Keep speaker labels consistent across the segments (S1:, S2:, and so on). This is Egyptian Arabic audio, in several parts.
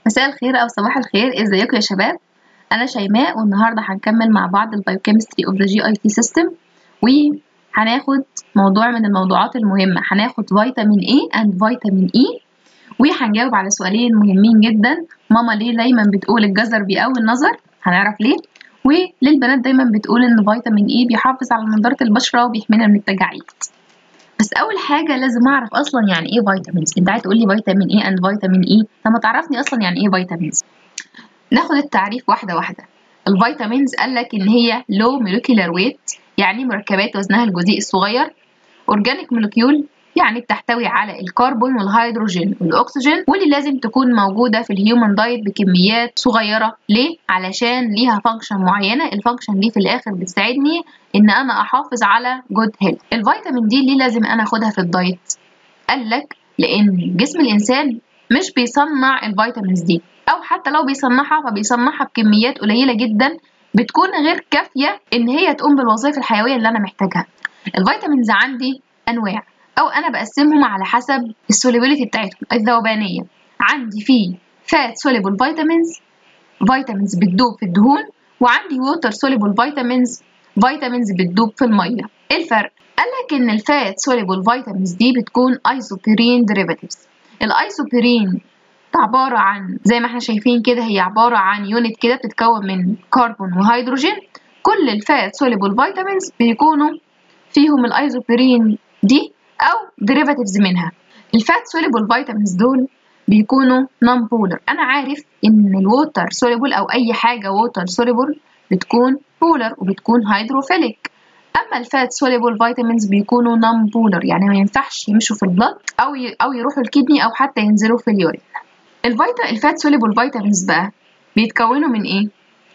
S1: مساء الخير او صباح الخير ازيكم يا شباب انا شيماء والنهارده هنكمل مع بعض البايوكيمستري اوف ذا جي اي تي سيستم وهناخد موضوع من الموضوعات المهمه هناخد فيتامين A and فيتامين E وهنجاوب على سؤالين مهمين جدا ماما ليه دايما بتقول الجزر بيقوي النظر هنعرف ليه وللبنات دايما بتقول ان فيتامين E بيحافظ على نضاره البشره وبيحمينا من التجاعيد بس اول حاجه لازم اعرف اصلا يعني ايه فيتامينز انت عايز تقول لي فيتامين ايه اند فيتامين اي طب ما تعرفني اصلا يعني ايه فيتامينز ناخد التعريف واحده واحده الفيتامينز قال لك ان هي لو مولكيولار ويت يعني مركبات وزنها الجزيء الصغير اورجانيك مولكيول يعني بتحتوي على الكربون والهيدروجين والاكسجين واللي لازم تكون موجوده في الهيومن دايت بكميات صغيره ليه علشان ليها فانكشن معينه الفانكشن دي في الاخر بتساعدني ان انا احافظ على جود هيلث الفيتامين دي ليه لازم انا اخدها في الدايت قال لك لان جسم الانسان مش بيصنع الفيتامينز دي او حتى لو بيصنعها فبيصنعها بكميات قليله جدا بتكون غير كافيه ان هي تقوم بالوظائف الحيويه اللي انا محتاجها الفيتامينز عندي انواع او انا بقسمهم على حسب السوليبيليتي بتاعتهم الذوبانيه عندي في فات سوليبل فيتامينز فيتامينز بتدوب في الدهون وعندي ووتر سوليبل فيتامينز فيتامينز بتدوب في الميه ايه الفرق قال لك ان الفات سوليبل فيتامينز دي بتكون ايزوبيرين ديريفاتيفز الايزوبيرين عبارة عن زي ما احنا شايفين كده هي عبارة عن يونت كده بتتكون من كربون وهيدروجين كل الفات سوليبل فيتامينز بيكونوا فيهم الايزوبيرين دي او ديريفاتيفز منها الفات سوليبل فيتامينز دول بيكونوا نون بولر انا عارف ان الووتر سوليبل او اي حاجه ووتر سوليبل بتكون بولر وبتكون هيدروفيليك اما الفات سوليبل فيتامينز بيكونوا نون بولر يعني ما ينفعش يمشوا في البلد او ي... او يروحوا الكدني او حتى ينزلوا في اليورين الفيتا الفات سوليبل فيتامينز بقى بيتكونوا من ايه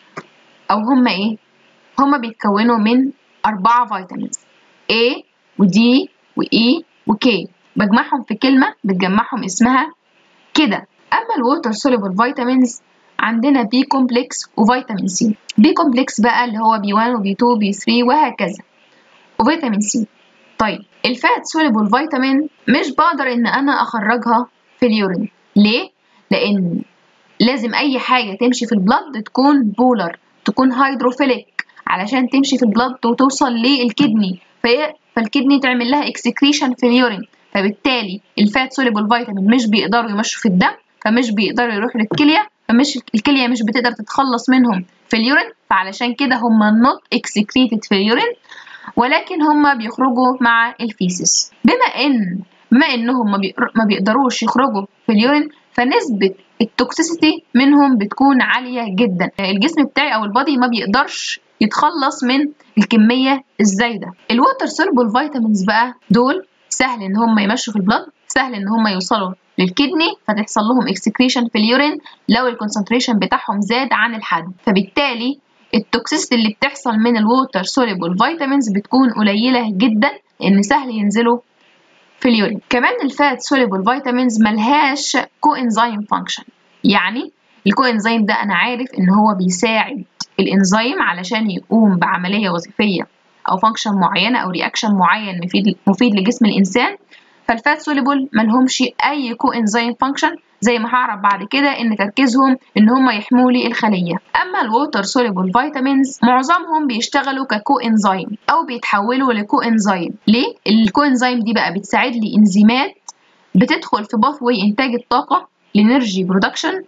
S1: او هما ايه هما بيتكونوا من أربعة فيتامينز A و D و E و K بجمعهم في كلمة بتجمعهم اسمها كده أما الووتر سوليبل فيتامينز عندنا بي كومبلكس وفيتامين سي بي كومبلكس بقى اللي هو بي 1 وبي 2 وبي 3 وهكذا وفيتامين سي طيب الفات سوليبل فيتامين مش بقدر ان انا اخرجها في اليورين ليه لان لازم اي حاجه تمشي في البلد تكون بولر تكون هيدروفيليك علشان تمشي في البلد وتوصل للكدني فهي فالكدني تعمل لها اكسكريشن في اليورين فبالتالي الفات سوليبل فيتامين مش بيقدروا يمشوا في الدم فمش بيقدروا يروحوا للكليه فمش الكليه مش بتقدر تتخلص منهم في اليورين فعلشان كده هم not excreted في اليورين ولكن هم بيخرجوا مع الفيسس بما ان بما انهم ما بيقدروش يخرجوا في اليورين فنسبه التوكسيسيتي منهم بتكون عاليه جدا الجسم بتاعي او البادي ما بيقدرش يتخلص من الكميه الزايده الووتر سولبل فيتامينز بقى دول سهل ان هم يمشوا في البلد سهل ان هم يوصلوا للكدني فتحصل لهم اكسكريشن في اليورين لو الكونسنتريشن بتاعهم زاد عن الحد فبالتالي التوكسيستي اللي بتحصل من الووتر سوليبل فيتامينز بتكون قليله جدا لان سهل ينزلوا في اليورين كمان الفات سوليبل فيتامينز ملهاش كو انزيم فانكشن يعني الكو انزيم ده انا عارف ان هو بيساعد الانزيم علشان يقوم بعمليه وظيفيه او فانكشن معينه او رياكشن معين مفيد مفيد لجسم الانسان فالفات سوليبل ملهمش اي كو انزيم فانكشن زي ما هعرف بعد كده ان تركيزهم ان هم يحموا لي الخليه اما الووتر سوليبل فيتامينز معظمهم بيشتغلوا ككو انزيم او بيتحولوا لكو انزيم ليه الكو انزيم دي بقى بتساعد لي انزيمات بتدخل في باثوي انتاج الطاقه الانرجي برودكشن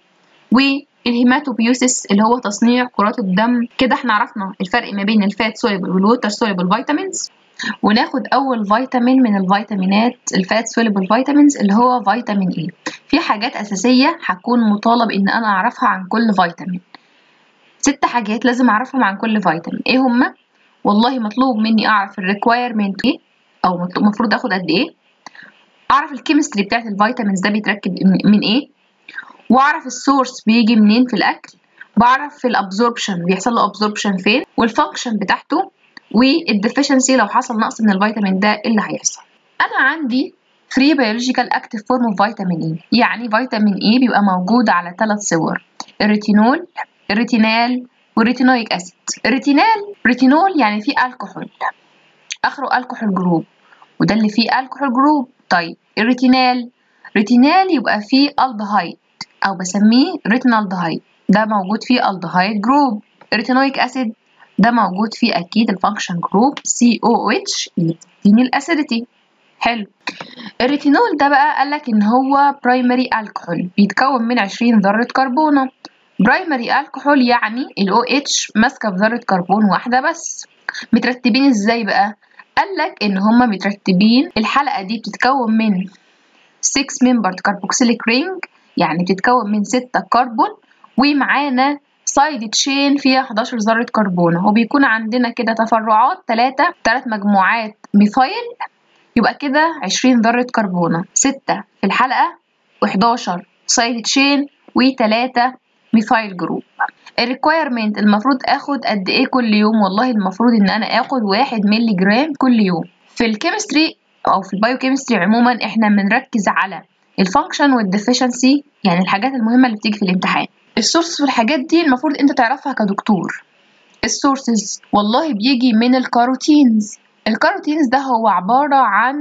S1: والهيماتوبيوسيس اللي هو تصنيع كرات الدم كده احنا عرفنا الفرق ما بين الفات سوليبل والووتر سوليبل فيتامينز وناخد اول فيتامين من الفيتامينات الفات سوليبل فيتامينز اللي هو فيتامين اي في حاجات اساسيه هكون مطالب ان انا اعرفها عن كل فيتامين ست حاجات لازم اعرفهم عن كل فيتامين ايه هما والله مطلوب مني اعرف الريكوايرمنت ايه او المفروض اخد قد ايه اعرف الكيمستري بتاعت الفيتامينز ده بيتركب من ايه واعرف السورس بيجي منين في الاكل بعرف الابزوربشن بيحصل له ابزوربشن فين والفانكشن بتاعته والديفيشنسي لو حصل نقص من الفيتامين ده ايه اللي هيحصل انا عندي free biological active form of vitamin E يعني فيتامين E بيبقى موجود على ثلاث صور الريتينول الريتينال والريتينويك اسيد الريتينال ريتينول يعني فيه الكحول اخره الكحول جروب وده اللي فيه الكحول جروب طيب الريتينال ريتينال يبقى فيه الدهايد او بسميه ريتينالدهايد ده موجود فيه الدهايد جروب ريتينويك اسيد ده موجود فيه اكيد الفانكشن جروب سي او اتش اللي بتديني الاسيديتي حلو الريتينول ده بقى قالك ان هو برايمري الكحول بيتكون من 20 ذره كربونه برايمري الكحول يعني ال OH ماسكه في ذره كربون واحده بس مترتبين ازاي بقى قالك ان هما مترتبين الحلقه دي بتتكون من 6 membered carboxylic ring يعني بتتكون من 6 كربون ومعانا سايد تشين فيها 11 ذره كربونه وبيكون عندنا كده تفرعات 3 3 مجموعات ميثايل يبقى كده 20 ذره كربونه 6 في الحلقه و11 سايد تشين و3 ميثايل جروب الريكويرمنت المفروض اخد قد ايه كل يوم والله المفروض ان انا اخد واحد ملي جرام كل يوم في الكيمستري او في البايوكيمستري عموما احنا بنركز على الفانكشن والديفيشنسي يعني الحاجات المهمه اللي بتيجي في الامتحان السورس والحاجات دي المفروض انت تعرفها كدكتور السورسز والله بيجي من الكاروتينز الكاروتينز ده هو عباره عن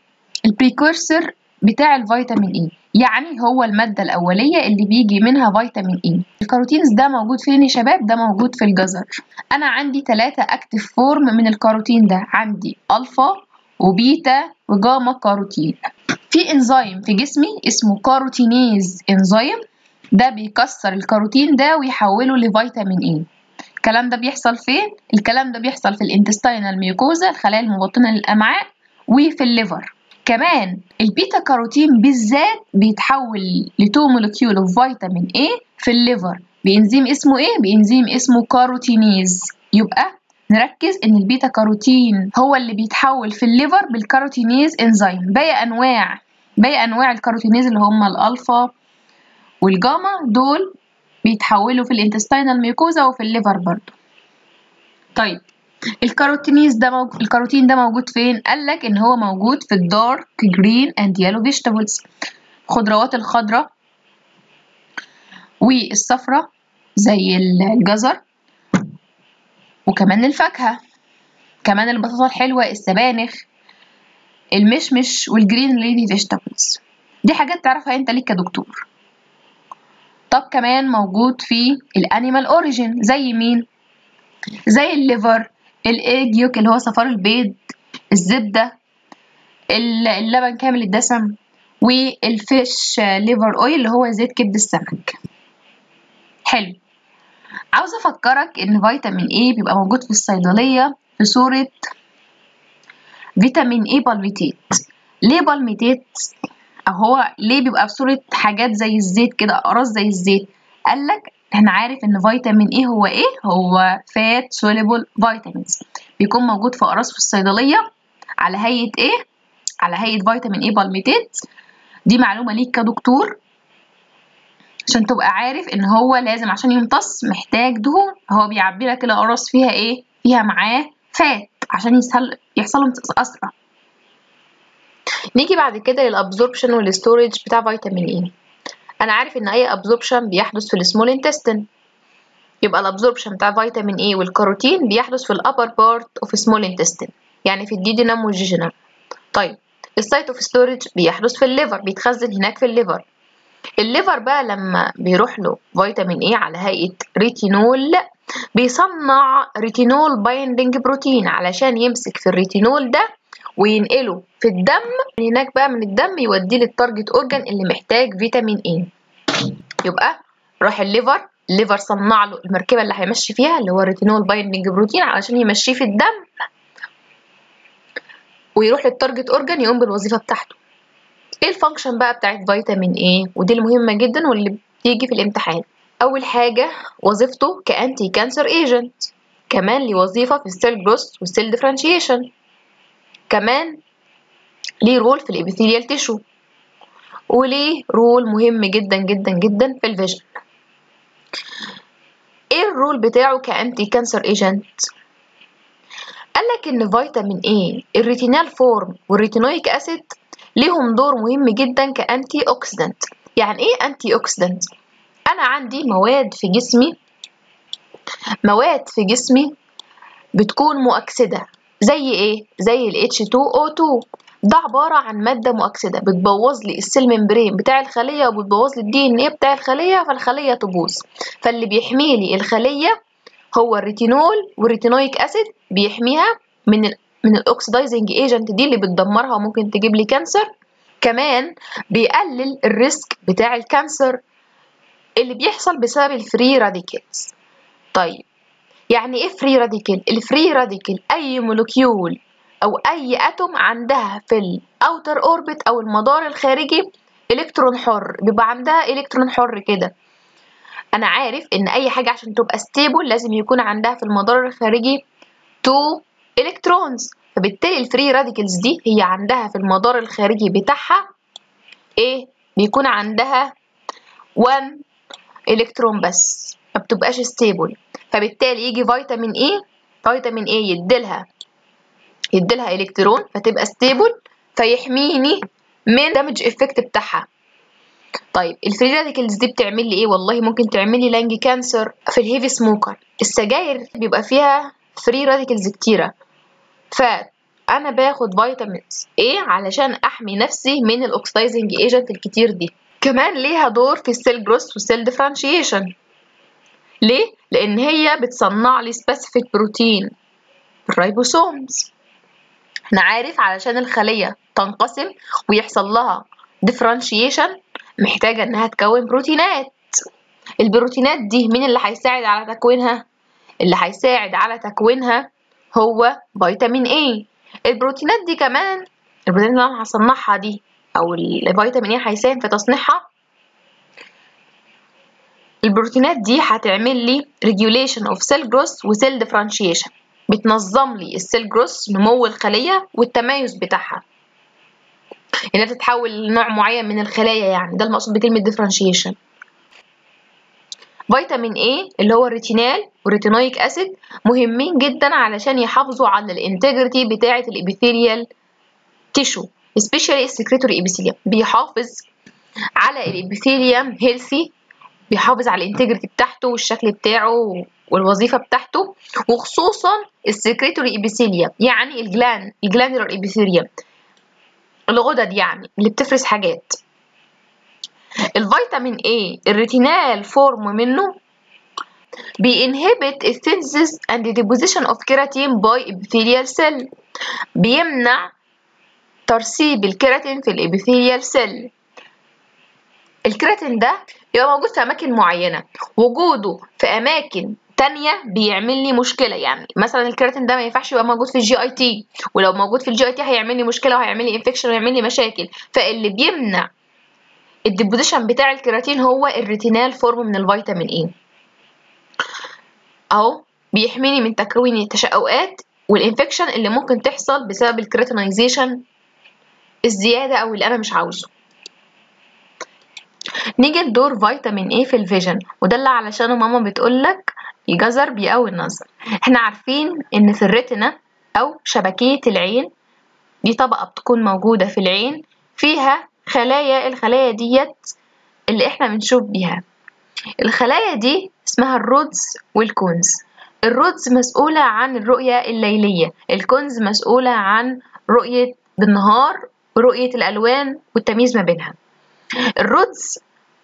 S1: البريكورسور بتاع الفيتامين اي يعني هو المادة الأولية اللي بيجي منها فيتامين اي الكاروتينز ده موجود فين يا شباب ده موجود في الجزر أنا عندي ثلاثة أكتف فورم من الكاروتين ده عندي ألفا وبيتا وجاما كاروتين في انزيم في جسمي اسمه كاروتينيز انزيم ده بيكسر الكاروتين ده ويحوله لفيتامين اي الكلام ده بيحصل فين الكلام ده بيحصل في الانتستينال ميوكوزا الخلايا المبطنه للامعاء وفي الليفر كمان البيتا كاروتين بالذات بيتحول لتو مولكيول اوف فيتامين A في الليفر بإنزيم اسمه ايه؟ بإنزيم اسمه كاروتينيز يبقى نركز ان البيتا كاروتين هو اللي بيتحول في الليفر بالكاروتينيز انزيم باقي انواع باقي انواع الكاروتينيز اللي هم الالفا والجاما دول بيتحولوا في الانتستينال ميوكوزا وفي الليفر برضو طيب الكاروتينيز ده موجود الكاروتين ده موجود فين قال لك ان هو موجود في الدارك جرين اند يلو فيجيتابلز الخضروات الخضراء والصفراء زي الجزر وكمان الفاكهه كمان البطاطا الحلوه السبانخ المشمش والجرين ليدي فيجيتابلز دي حاجات تعرفها انت ليك كدكتور طب كمان موجود في الانيمال اوريجين زي مين زي الليفر الايج يوك اللي هو صفار البيض الزبدة اللبن كامل الدسم والفيش ليفر اويل اللي هو زيت كبد السمك حلو عاوزة أفكرك إن فيتامين A بيبقى موجود في الصيدلية في صورة فيتامين A بالميتات ليه بالميتات؟ أو هو ليه بيبقى في صورة حاجات زي الزيت كده أقراص زي الزيت؟ قالك احنا عارف ان فيتامين ايه هو ايه هو فات سوليبل فيتامينز بيكون موجود في اقراص في الصيدليه على هيئه ايه على هيئه فيتامين ايه بالميتات دي معلومه ليك كدكتور عشان تبقى عارف ان هو لازم عشان يمتص محتاج دهون هو بيعبي لك الاقراص فيها ايه فيها معاه فات عشان يسهل يحصل امتصاص اسرع نيجي بعد كده للابزوربشن والستورج بتاع فيتامين ايه انا عارف ان اي ابزوربشن بيحدث في السمول انتستين يبقى الابزوربشن بتاع فيتامين اي والكاروتين بيحدث في الابر بارت اوف سمول انتستين يعني في الديدينم والجيجينم طيب السايت اوف ستورج بيحدث في الليفر بيتخزن هناك في الليفر الليفر بقى لما بيروح له فيتامين اي على هيئه ريتينول بيصنع ريتينول بايندنج بروتين علشان يمسك في الريتينول ده وينقله في الدم من هناك بقى من الدم يوديه للتارجت اورجان اللي محتاج فيتامين اي يبقى راح الليفر الليفر صنع له المركبه اللي هيمشي فيها اللي هو الريتينول بايندنج بروتين علشان يمشيه في الدم ويروح للتارجت اورجان يقوم بالوظيفه بتاعته ايه الفانكشن بقى بتاعت فيتامين اي ودي المهمه جدا واللي بتيجي في الامتحان اول حاجه وظيفته كانتي كانسر ايجنت كمان ليه وظيفه في السيل جروث والسيل ديفرنشيشن كمان ليه رول في الابيثيليال تيشو وليه رول مهم جدا جدا جدا في الفيجن ايه الرول بتاعه كانتي كانسر ايجنت قالك ان فيتامين اي الريتينال فورم والريتينويك اسيد ليهم دور مهم جدا كانتي اوكسيدنت يعني ايه انتي اوكسيدنت انا عندي مواد في جسمي مواد في جسمي بتكون مؤكسده زي ايه زي ال H2O2 ده عبارة عن مادة مؤكسدة بتبوظ لي السيل ممبرين بتاع الخلية وبتبوظ لي الدي ان ايه بتاع الخلية فالخلية تبوظ فاللي بيحمي لي الخلية هو الريتينول والريتينويك اسيد بيحميها من ال من الاكسدايزنج ايجنت دي اللي بتدمرها وممكن تجيب لي كانسر كمان بيقلل الريسك بتاع الكانسر اللي بيحصل بسبب الفري راديكالز طيب يعني ايه فري راديكال الفري راديكال اي مولكيول او اي اتوم عندها في الاوتر اوربت او المدار الخارجي الكترون حر بيبقى عندها الكترون حر كده انا عارف ان اي حاجه عشان تبقى ستيبل لازم يكون عندها في المدار الخارجي 2 الكترونز فبالتالي الفري راديكالز دي هي عندها في المدار الخارجي بتاعها ايه بيكون عندها 1 الكترون بس ما بتبقاش ستيبل فبالتالي يجي فيتامين ايه فيتامين ايه يديلها يديلها الكترون فتبقى ستيبل فيحميني من دامج افكت بتاعها طيب الفري راديكالز دي بتعمل لي ايه والله ممكن تعمل لي لانج كانسر في الهيفي سموكر السجاير بيبقى فيها فري راديكالز كتيره فانا باخد فيتامينز ايه علشان احمي نفسي من الاكسدايزنج ايجنت الكتير دي كمان ليها دور في السيل جروث والسيل ديفرنشيشن ليه لان هي بتصنع لي سبيسيفيك بروتين الرايبوسومز احنا عارف علشان الخليه تنقسم ويحصل لها ديفرنشيشن محتاجه انها تكون بروتينات البروتينات دي مين اللي هيساعد على تكوينها اللي هيساعد على تكوينها هو فيتامين A البروتينات دي كمان البروتينات اللي انا هصنعها دي او الفيتامين A هيساهم في تصنيعها البروتينات دي هتعمل لي regulation of cell growth و cell differentiation بتنظم لي السيل جروث نمو الخلية والتميز بتاعها انها تتحول لنوع معين من الخلايا يعني ده المقصود بكلمة differentiation فيتامين A اللي هو الريتينال والريتينويك اسيد مهمين جدا علشان يحافظوا على الانتجريتي بتاعة الابيثيليال تيشو especially السكريتوري ابيثيليوم بيحافظ على الابيثيليوم هيلثي بيحافظ على الانتجريتي بتاعته والشكل بتاعه والوظيفه بتاعته وخصوصا السكريتوري ابيثيليوم يعني الجلان الجلاندولار ابيثيليوم الغدد يعني اللي بتفرز حاجات الفيتامين A الريتينال فورم منه بينهبت السينثيسيس and deposition of keratin by epithelial cell بيمنع ترسيب الكيراتين في الابيثيليال سيل الكيراتين ده يبقى موجود في أماكن معينة وجوده في أماكن تانية بيعمل لي مشكلة يعني مثلا الكيراتين ده ما ينفعش يبقى موجود في الجي اي تي ولو موجود في الجي اي تي هيعمل لي مشكلة وهيعمل لي انفكشن وهيعمل لي مشاكل فاللي بيمنع الديبوزيشن بتاع الكيراتين هو الريتينال فورم من الفيتامين اي اهو بيحميني من تكوين التشققات والانفكشن اللي ممكن تحصل بسبب الكريتينايزيشن الزيادة أو اللي أنا مش عاوزه نيجي لدور فيتامين ايه في الفيجن وده اللي علشانه ماما بتقولك الجزر بيقوي النظر احنا عارفين ان في الريتنا او شبكية العين دي طبقة بتكون موجودة في العين فيها خلايا الخلايا ديت اللي احنا بنشوف بيها الخلايا دي اسمها الرودز والكونز الرودز مسؤولة عن الرؤية الليلية الكونز مسؤولة عن رؤية بالنهار ورؤية الألوان والتمييز ما بينها الرودز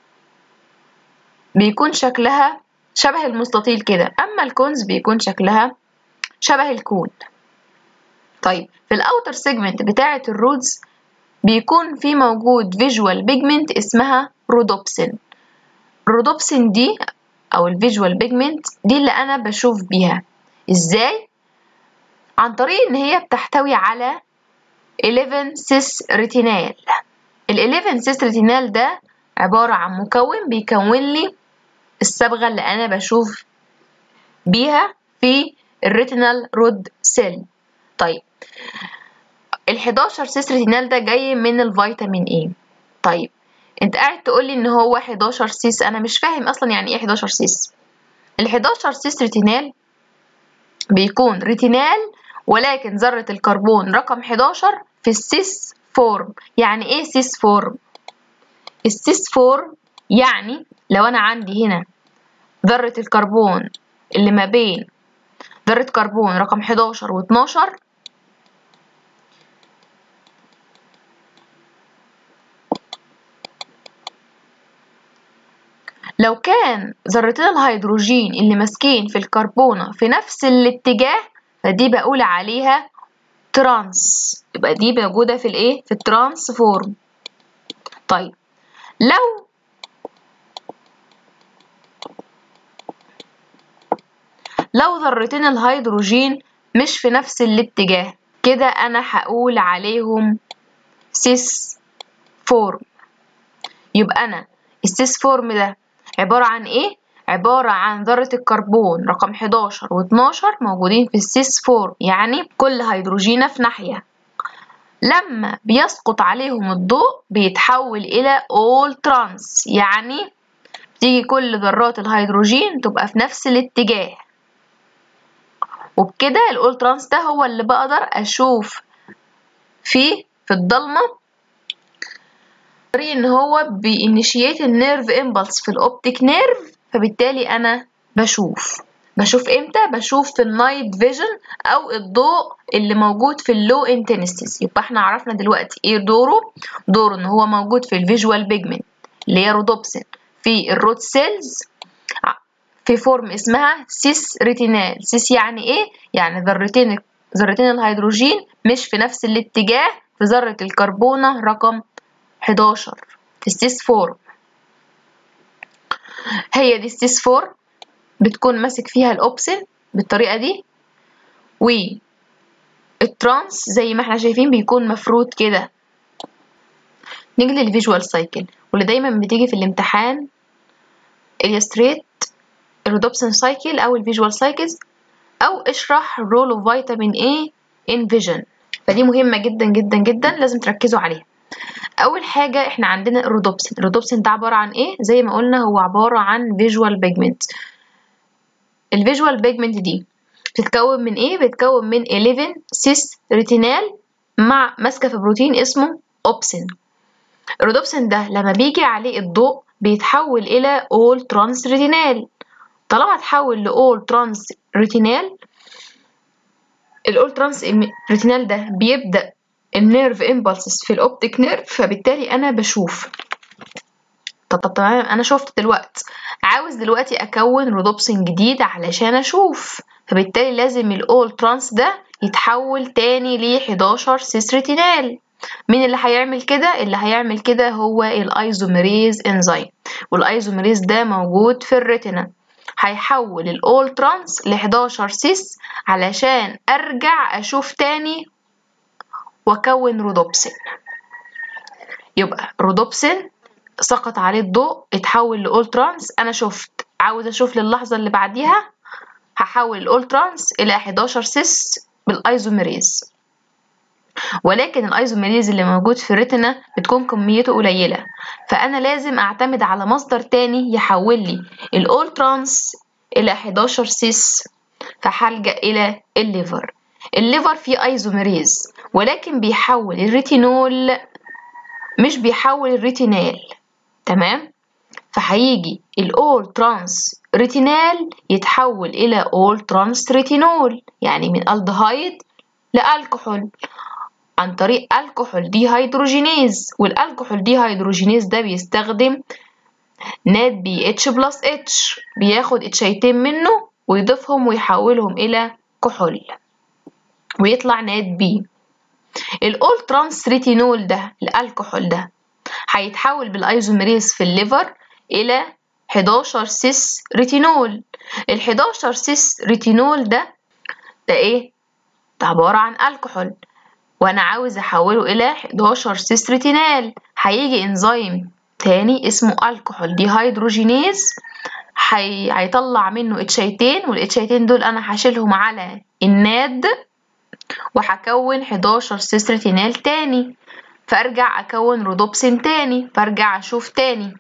S1: بيكون شكلها شبه المستطيل كده أما الكونز بيكون شكلها شبه الكون طيب في الأوتر سيجمنت بتاعة الرودز بيكون في موجود فيجوال بيجمنت اسمها رودوبسين الرودوبسين دي أو الفيجوال بيجمنت دي اللي أنا بشوف بيها إزاي؟ عن طريق إن هي بتحتوي على 11 سيس ريتينال ال 11 سيس ريتينال ده عبارة عن مكون بيكون لي الصبغة اللي أنا بشوف بيها في الريتينال رود سيل طيب ال 11 سيس ريتينال ده جاي من الفيتامين ايه طيب انت قاعد تقول لي ان هو 11 سيس انا مش فاهم اصلا يعني ايه 11 سيس ال 11 سيس ريتينال بيكون ريتينال ولكن ذرة الكربون رقم 11 في السيس فورم يعني ايه سيس فورم السيس فورم يعني لو انا عندي هنا ذرة الكربون اللي ما بين ذرة كربون رقم 11 و 12 لو كان ذرتين الهيدروجين اللي ماسكين في الكربونة في نفس الاتجاه فدي بقول عليها ترانس يبقى دي موجودة في الايه في الترانسفورم طيب لو لو ذرتين الهيدروجين مش في نفس الاتجاه كده انا هقول عليهم سيس فورم يبقى انا السيس فورم ده عبارة عن ايه عبارة عن ذرة الكربون رقم 11 و12 موجودين في السيس فورم يعني كل هيدروجينة في ناحية لما بيسقط عليهم الضوء بيتحول إلى all trans يعني بتيجي كل ذرات الهيدروجين تبقى في نفس الاتجاه وبكده الأول ترانس ده هو اللي بقدر أشوف فيه في الضلمة طريق إن هو بينيشيت النيرف امبلس في الأوبتيك نيرف فبالتالي أنا بشوف بشوف امتى بشوف في النايت فيجن او الضوء اللي موجود في اللو انتنسيتي يبقى احنا عرفنا دلوقتي ايه دوره دوره ان هو موجود في الفيجوال بيجمنت اللي هي رودوبسين في الروت سيلز في فورم اسمها سيس ريتينال سيس يعني ايه يعني ذرتين ذرتين الهيدروجين مش في نفس الاتجاه في ذرة الكربونة رقم 11 في السيس فورم هي دي السيس فورم بتكون ماسك فيها الاوبسن بالطريقة دي والترانس زي ما احنا شايفين بيكون مفروض كده نيجي للفيجوال سايكل واللي دايما بتيجي في الامتحان اليستريت الرودوبسن سايكل او الفيجوال سايكلز او اشرح رول اوف فيتامين A in vision فدي مهمة جدا جدا جدا لازم تركزوا عليها اول حاجة احنا عندنا الرودوبسن الرودوبسن ده عبارة عن ايه زي ما قلنا هو عبارة عن فيجوال بيجمنت الفيجوال بيجمنت دي بتتكون من ايه بتتكون من 11 سيس ريتينال مع ماسكة في بروتين اسمه اوبسين الرودوبسين ده لما بيجي عليه الضوء بيتحول إلى all trans retinal طالما اتحول ل all trans retinal ال all trans retinal ده بيبدأ النيرف impulses في الأوبتيك نيرف فبالتالي أنا بشوف طب طب تمام أنا شفت دلوقتي عاوز دلوقتي أكون رودوبسين جديد علشان أشوف فبالتالي لازم ال all trans ده يتحول تاني ل 11 سيس ريتينال مين اللي هيعمل كده اللي هيعمل كده هو الايزوميريز انزيم والايزوميريز ده موجود في الريتنا هيحول الاول ترانس ل 11 سيس علشان ارجع اشوف تاني واكون رودوبسين يبقى رودوبسين سقط عليه الضوء اتحول لاول ترانس انا شفت عاوز اشوف للحظه اللي بعديها هحول الاول ترانس الى 11 سيس بالايزوميريز ولكن الايزوميريز اللي موجود في الريتنا بتكون كميته قليلة فأنا لازم أعتمد على مصدر تاني يحول لي الأول ترانس إلى 11 سيس فهلجأ إلى الليفر الليفر فيه ايزوميريز ولكن بيحول الريتينول مش بيحول الريتينال تمام فهيجي الأول ترانس ريتينال يتحول إلى أول ترانس ريتينول يعني من الدهايد لألكحول عن طريق الكحول دي هيدروجينيز والالكحول دي هيدروجينيز ده بيستخدم نات بي اتش بلس اتش بياخد اتشيتين منه ويضيفهم ويحولهم الى كحول ويطلع نات بي الاول ترانس ريتينول ده الالكحول ده هيتحول بالايزوميريز في الليفر الى 11 سيس ريتينول ال 11 سيس ريتينول ده ده ايه ده عبارة عن الكحول وانا عاوز احوله الى 11 سيس ريتينال هيجي انزيم تاني اسمه الكحول دي هيدروجينيز هي... هيطلع منه اتشيتين والاتشيتين دول انا هشيلهم على الناد وهكون 11 سيس ريتينال تاني فارجع اكون رودوبسين تاني فارجع اشوف تاني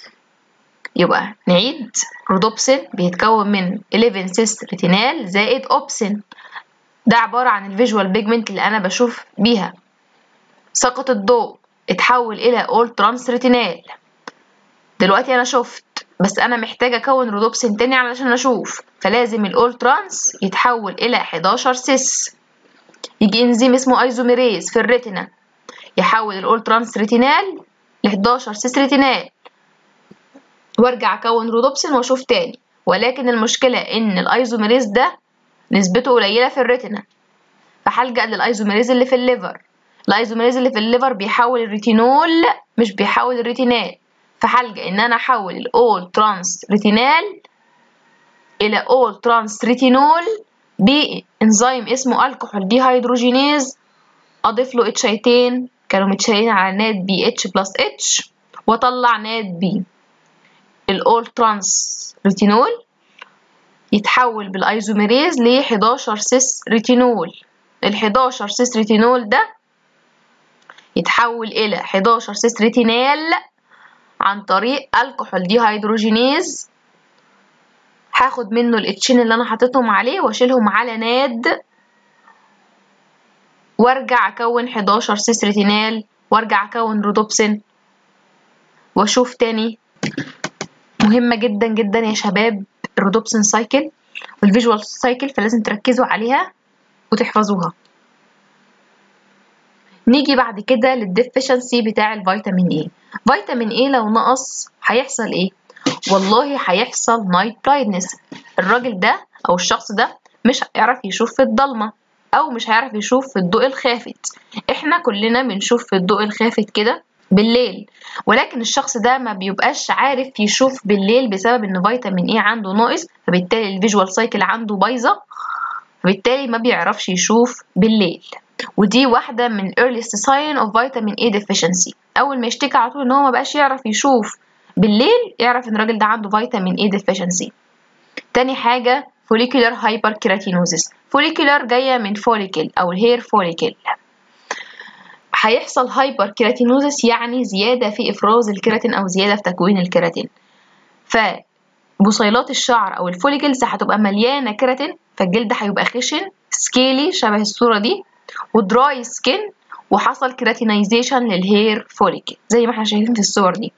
S1: يبقى نعيد رودوبسين بيتكون من 11 سيس ريتينال زائد اوبسين ده عبارة عن الفيجوال بيجمنت اللي أنا بشوف بيها سقط الضوء اتحول إلى أول ترانس ريتينال دلوقتي أنا شفت بس أنا محتاجة أكون رودوبسين تاني علشان أشوف فلازم الأول ترانس يتحول إلى 11 سيس يجي إنزيم اسمه أيزوميريز في الريتنا يحول الأول ترانس ريتينال ل 11 سيس ريتينال وارجع اكون رودوبسين واشوف تاني ولكن المشكله ان الايزوميريز ده نسبته قليله في الريتنا فهلجأ للايزوميريز اللي في الليفر الايزوميريز اللي في الليفر بيحول الريتينول مش بيحول الريتينال فهلجأ ان انا احول الاول ترانس ريتينال الى اول ترانس ريتينول بانزيم اسمه الكحول دي هيدروجينيز اضيف له اتشايتين كانوا متشالين على نات بي اتش بلس اتش واطلع نات بي الاول ترانس ريتينول يتحول بالايزوميريز ل 11 سيس ريتينول ال 11 سيس ريتينول ده يتحول الى 11 سيس ريتينال عن طريق الكحول دي هيدروجينيز هاخد منه الاتشين اللي انا حاططهم عليه واشيلهم على ناد وارجع اكون 11 سيس ريتينال وارجع اكون رودوبسين واشوف تاني مهمة جدا جدا يا شباب الرودوبسين سايكل والفيجوال سايكل فلازم تركزوا عليها وتحفظوها نيجي بعد كده للديفيشنسي بتاع الفيتامين اي فيتامين اي لو نقص هيحصل ايه والله هيحصل نايت بلايندنس الراجل ده او الشخص ده مش هيعرف يشوف في الضلمه او مش هيعرف يشوف في الضوء الخافت احنا كلنا بنشوف في الضوء الخافت كده بالليل ولكن الشخص ده ما بيبقاش عارف يشوف بالليل بسبب ان فيتامين اي عنده ناقص فبالتالي الفيجوال سايكل عنده بايظه فبالتالي ما بيعرفش يشوف بالليل ودي واحدة من earliest sign of vitamin A deficiency أول ما يشتكي على طول إن هو ما بقاش يعرف يشوف بالليل يعرف إن الراجل ده عنده فيتامين A deficiency تاني حاجة follicular hyperkeratosis follicular جاية من follicle أو الهير follicle هيحصل هايبر كيراتينوزس يعني زيادة في إفراز الكيراتين أو زيادة في تكوين الكيراتين فبصيلات الشعر أو الفوليكلز هتبقى مليانة كيراتين فالجلد هيبقى خشن سكيلي شبه الصورة دي ودراي سكين وحصل كيراتينايزيشن للهير فوليكل زي ما احنا شايفين في الصور دي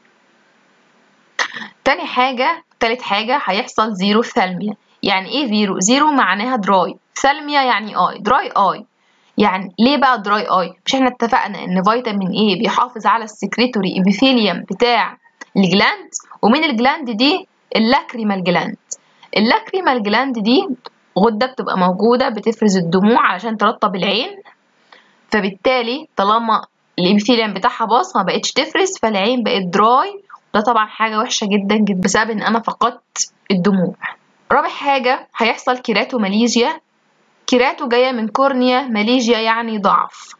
S1: تاني حاجة تالت حاجة هيحصل زيرو ثالميا يعني ايه زيرو زيرو معناها دراي ثالميا يعني اي دراي اي يعني ليه بقى دراي اي مش احنا اتفقنا ان فيتامين اي بيحافظ على السكريتوري ابيثيليوم بتاع الجلاند ومن الجلاند دي اللاكريمال جلاند اللاكريمال جلاند دي غدة بتبقى موجودة بتفرز الدموع علشان ترطب العين فبالتالي طالما الابيثيليوم بتاعها باظ ما بقتش تفرز فالعين بقت دراي ده طبعا حاجة وحشة جدا جدا بسبب ان انا فقدت الدموع رابع حاجة هيحصل كيراتوماليجيا كيراتو جاية من كورنيا ماليجيا يعني ضعف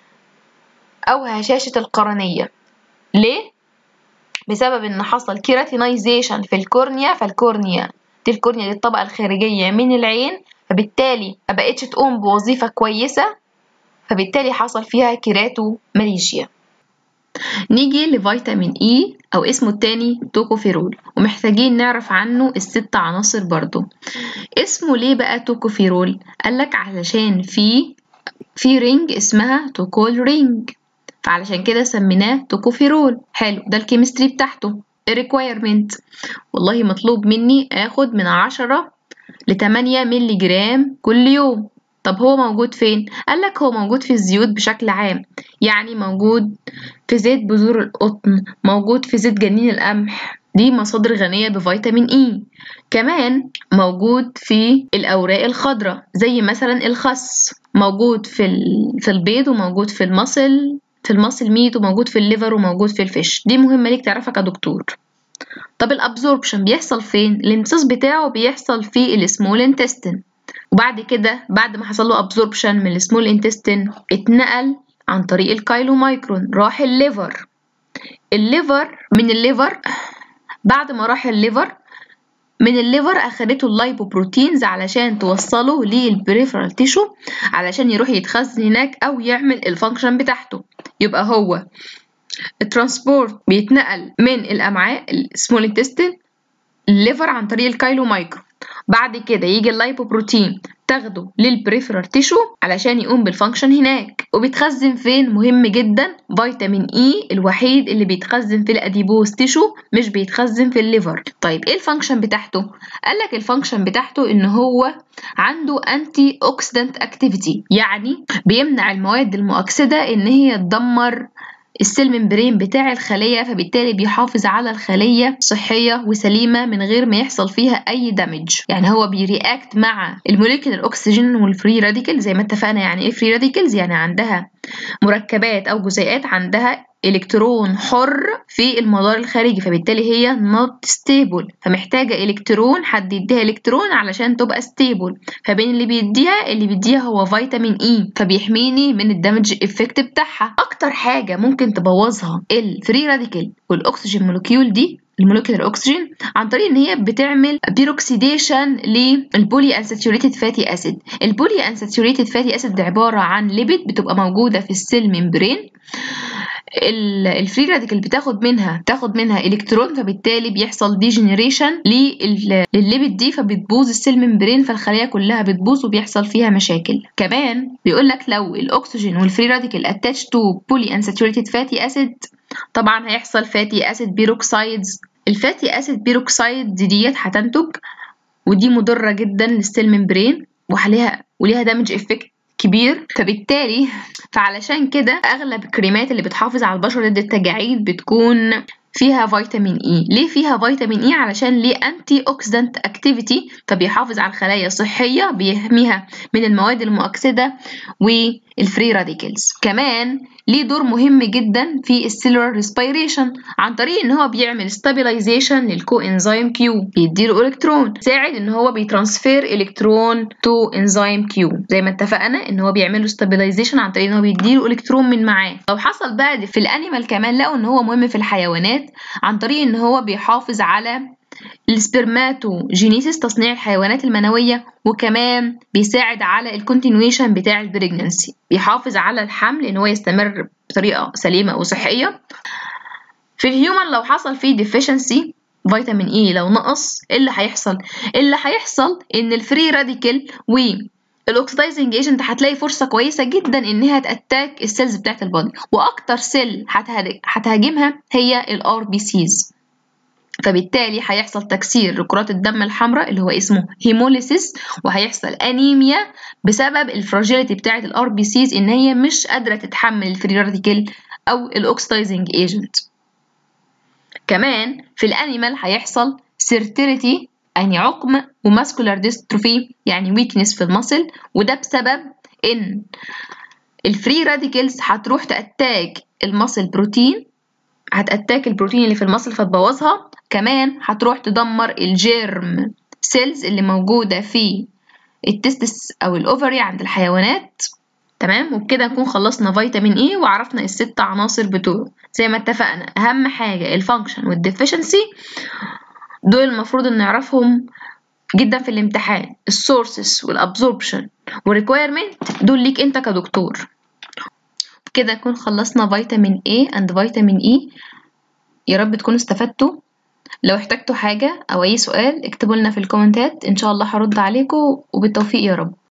S1: أو هشاشة القرنية ليه؟ بسبب إن حصل كيراتينايزيشن في الكورنيا فالكورنيا دي الكورنيا دي الطبقة الخارجية من العين فبالتالي مبقتش تقوم بوظيفة كويسة فبالتالي حصل فيها كيراتو ماليجيا نيجي لفيتامين اي او اسمه التاني توكوفيرول ومحتاجين نعرف عنه الست عناصر برضو اسمه ليه بقى توكوفيرول قالك علشان في في رينج اسمها توكول رينج فعلشان كده سميناه توكوفيرول حلو ده الكيمستري بتاعته الريكويرمنت والله مطلوب مني اخد من عشرة لتمانية ملي جرام كل يوم طب هو موجود فين؟ قالك هو موجود في الزيوت بشكل عام يعني موجود في زيت بذور القطن موجود في زيت جنين القمح دي مصادر غنية بفيتامين اي كمان موجود في الأوراق الخضراء زي مثلا الخس موجود في, في البيض وموجود في المصل في المصل ميت وموجود في الليفر وموجود في الفيش دي مهمة ليك تعرفها كدكتور طب الابزوربشن بيحصل فين الامتصاص بتاعه بيحصل في السمول انتستين وبعد كده بعد ما حصل له ابزوربشن من السمول انتستين اتنقل عن طريق الكايلومايكرون راح الليفر الليفر من الليفر بعد ما راح الليفر من الليفر اخدته اللايبوبروتينز علشان توصله للبريفرال تيشو علشان يروح يتخزن هناك او يعمل الفانكشن بتاعته يبقى هو الترانسبورت بيتنقل من الامعاء السمول انتستين الليفر عن طريق الكايلومايكرون بعد كده يجي اللايبوبروتين تاخده للبريفرال تيشو علشان يقوم بالفانكشن هناك وبيتخزن فين مهم جدا فيتامين اي الوحيد اللي بيتخزن في الاديبوز تيشو مش بيتخزن في الليفر طيب ايه الفانكشن بتاعته قال لك الفانكشن بتاعته ان هو عنده انتي اوكسيدنت اكتيفيتي يعني بيمنع المواد المؤكسده ان هي تدمر السيل ممبرين بتاع الخلية فبالتالي بيحافظ على الخلية صحية وسليمة من غير ما يحصل فيها أي دامج يعني هو بيرياكت مع الموليكيولر أكسجين والفري راديكال زي ما اتفقنا يعني إيه فري راديكالز يعني عندها مركبات أو جزيئات عندها الكترون حر في المدار الخارجي فبالتالي هي not stable فمحتاجة الكترون حد يديها الكترون علشان تبقى stable فبين اللي بيديها اللي بيديها هو فيتامين اي فبيحميني من الدمج افكت بتاعها اكتر حاجة ممكن تبوظها الفري راديكال والاكسجين مولكيول دي المولكيولر اكسجين عن طريق ان هي بتعمل بيروكسيديشن للبولي انساتوريتد فاتي اسيد البولي انساتوريتد فاتي اسيد عباره عن ليبيد بتبقى موجوده في السيل ممبرين الفري راديكال بتاخد منها بتاخد منها الكترون فبالتالي بيحصل ديجنريشن للليبيد دي فبتبوظ السيل ممبرين فالخلايا كلها بتبوظ وبيحصل فيها مشاكل كمان بيقول لك لو الاكسجين والفري راديكال اتاتش تو بولي انساتوريتد فاتي اسيد طبعا هيحصل فاتي اسيد بيروكسايدز الفاتي اسيد بيروكسايد ديت هتنتج ودي مضره جدا للسيل ممبرين وعليها وليها دامج افكت كبير فبالتالي فعلشان كده اغلب الكريمات اللي بتحافظ على البشره ضد التجاعيد بتكون فيها فيتامين اي ليه فيها فيتامين اي علشان ليه انتي اوكسيدنت اكتيفيتي فبيحافظ على الخلايا صحيه بيحميها من المواد المؤكسده والفري راديكلز كمان ليه دور مهم جدا في السيلولار ريسبيريشن عن طريق ان هو بيعمل ستابيلايزيشن للكو انزيم كيو بيديله الكترون ساعد ان هو بيترانسفير الكترون تو انزيم كيو زي ما اتفقنا ان هو بيعمل له ستابيلايزيشن عن طريق ان هو بيديله الكترون من معاه لو حصل بقى في الانيمال كمان لقوا ان هو مهم في الحيوانات عن طريق ان هو بيحافظ على السبرماتوجينيسيس تصنيع الحيوانات المنوية وكمان بيساعد على الكونتينويشن بتاع البريجننسي بيحافظ على الحمل ان هو يستمر بطريقة سليمة وصحية في الهيومن لو حصل فيه ديفيشنسي فيتامين اي لو نقص ايه اللي هيحصل اللي هيحصل ان الفري راديكال و الاوكسيدايزنج ايجنت هتلاقي فرصه كويسه جدا انها تاتاك السيلز بتاعت البادي واكتر سيل هتهاجمها هي الار بي سيز فبالتالي هيحصل تكسير لكرات الدم الحمراء اللي هو اسمه هيموليسيس وهيحصل انيميا بسبب الفراجيليتي بتاعه الار بي سيز ان هي مش قادره تتحمل الفري راديكال او الاوكسيدايزنج ايجنت كمان في الانيمال هيحصل سيرتيليتي يعني عقم وماسكولار ديستروفي يعني ويكنس في المصل وده بسبب ان الفري راديكلز هتروح تاتاك المصل بروتين هتاتاك البروتين اللي في المصل فتبوظها كمان هتروح تدمر الجيرم سيلز اللي موجوده في التستس او الاوفري عند الحيوانات تمام وبكده نكون خلصنا فيتامين اي وعرفنا الست عناصر بتوعه زي ما اتفقنا اهم حاجه الفانكشن والديفيشنسي دول المفروض ان نعرفهم جدا في الامتحان السورسز والابزوربشن والريكويرمنت دول ليك انت كدكتور كده نكون خلصنا فيتامين A and فيتامين E يا رب تكونوا استفدتوا لو احتجتوا حاجة أو أي سؤال اكتبوا لنا في الكومنتات إن شاء الله هرد عليكم وبالتوفيق يا رب